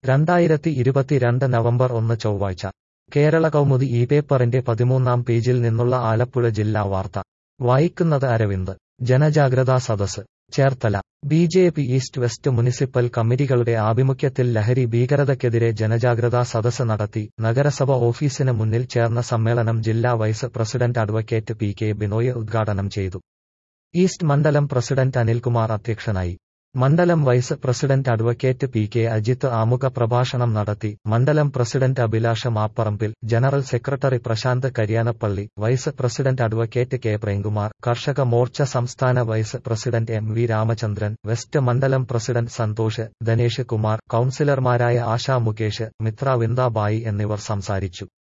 രണ്ടായിരത്തി ഇരുപത്തിരണ്ട് നവംബർ ഒന്ന് ചൊവ്വാഴ്ച കേരള കൗമുദി ഈ പേപ്പറിന്റെ പതിമൂന്നാം പേജിൽ നിന്നുള്ള ആലപ്പുഴ ജില്ലാ വാർത്ത വായിക്കുന്നത് അരവിന്ദ് ജനജാഗ്രതാ സദസ് Cherthala B J P east west municipal കമ്മിറ്റികളുടെ ആഭിമുഖ്യത്തിൽ ലഹരി ഭീകരതയ്ക്കെതിരെ ജനജാഗ്രതാ സദസ് നടത്തി നഗരസഭ ഓഫീസിന് മുന്നിൽ ചേർന്ന സമ്മേളനം ജില്ലാ vice president advocate P K Binoy ഉദ്ഘാടനം ചെയ്തു ഈസ്റ്റ് മണ്ഡലം പ്രസിഡന്റ് അനിൽകുമാർ അധ്യക്ഷനായി മണ്ഡലം vice president advocate P K Ajith ആമുഖ പ്രഭാഷണം നടത്തി മണ്ഡലം president Abhilash Mapparambil general secretary Prashanth Kariyanappally vice president advocate K Premkumar Karshaka Morcha സംസ്ഥാന vice president M V Ramachandran west മണ്ഡലം പ്രസിഡന്റ് സന്തോഷ് ധനേഷ് കുമാർ കൌൺസിലർമാരായ ആശാ മുകേഷ് മിത്ര വിന്ദാബായി എന്നിവർ സംസാരിച്ചു